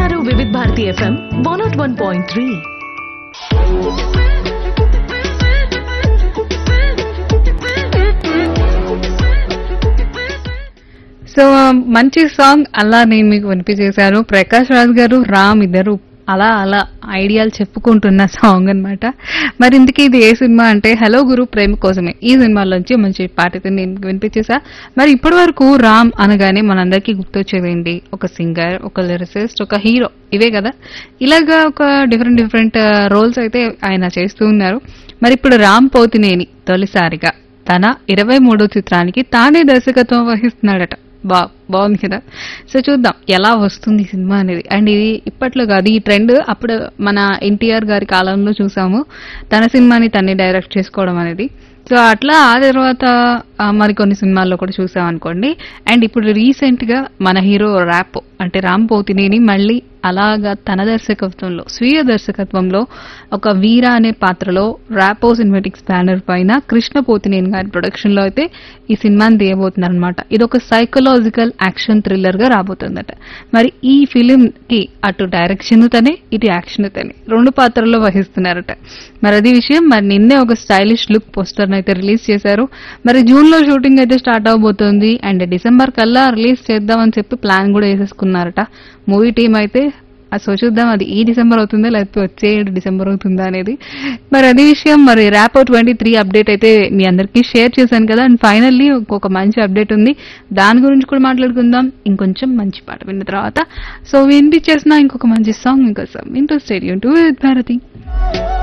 వింటున్నారు Vividh Bharati FM one naught one point three so మంచి song అలా నేను మీకు వినిపించేశాను ప్రకాష్ రాజ్ గారు రామ్ ఇద్దరు అలా అలా ఐడియాలు చెప్పుకుంటున్న సాంగ్ అన్నమాట మరి ఇందుకే ఇది ఏ సినిమా అంటే హలో గురు ప్రేమ కోసమే ఈ సినిమాలోంచి మంచి పాట అయితే నేను మీకు వినిపించేసా మరి ఇప్పటి వరకు రామ్ అనగానే మనందరికీ గుర్తొచ్చేది ఏంటి ఒక సింగర్ ఒక లిరిసిస్ట్ ఒక హీరో ఇవే కదా ఇలాగా ఒక డిఫరెంట్ డిఫరెంట్ రోల్స్ అయితే ఆయన చేస్తూ ఉన్నారు మరి ఇప్పుడు రామ్ పోతినేని తొలిసారిగా తన ఇరవై మూడో చిత్రానికి తానే దర్శకత్వం వహిస్తున్నాడట బా బాగుంది కదా సో చూద్దాం ఎలా వస్తుంది ఈ సినిమా అనేది అండ్ ఇది ఇప్పట్లో కాదు ఈ ట్రెండ్ అప్పుడు మన ఎన్టీఆర్ గారి కాలంలో చూసాము తన సినిమాని తనే డైరెక్ట్ చేసుకోవడం అనేది సో అట్లా ఆ తర్వాత ఆ, మరికొన్ని సినిమాల్లో కూడా చూసాం అనుకోండి అండ్ ఇప్పుడు రీసెంట్ గా మన హీరో ర్యాప్ అంటే రామ్ పోతినేని మళ్ళీ అలాగా తన దర్శకత్వంలో స్వీయ దర్శకత్వంలో ఒక వీర అనే పాత్రలో ర్యాపో సినిమాటిక్స్ బ్యానర్ పైన కృష్ణ పోతినేని గారి ప్రొడక్షన్ లో అయితే ఈ సినిమాని తీయబోతున్నారు అనమాట ఇది ఒక సైకలాజికల్ యాక్షన్ థ్రిల్లర్ గా రాబోతుందట మరి ఈ ఫిలిం కి అటు డైరెక్షన్ తనే ఇటు యాక్షన్ తనే రెండు పాత్రల్లో వహిస్తున్నారట మరి అది విషయం మరి నిన్నే ఒక స్టైలిష్ లుక్ పోస్టర్ అయితే రిలీజ్ చేశారు మరి జూన్ లో షూటింగ్ అయితే స్టార్ట్ అవబోతోంది అండ్ డిసెంబర్ కల్లా రిలీజ్ చేద్దామని చెప్పి ప్లాన్ కూడా వేసేసుకున్నారట మూవీ టీం అయితే ఆ సో చూద్దాం అది ఈ డిసెంబర్ అవుతుందా లేకపోతే వచ్చే ఏడు డిసెంబర్ అవుతుందా అనేది మరి అదే విషయం మరి ర్యాపో ట్వంటీ త్రీ అప్డేట్ అయితే మీ అందరికీ షేర్ చేశాను కదా అండ్ ఫైనల్లీ ఒక మంచి అప్డేట్ ఉంది దాని గురించి కూడా మాట్లాడుకుందాం ఇంకొంచెం మంచి పాట విన్న తర్వాత సో వినిపించేసిన ఇంకొక మంచి సాంగ్ ఇంకోసం ఇంట్రెస్ట్ స్టేడియం టు భారతి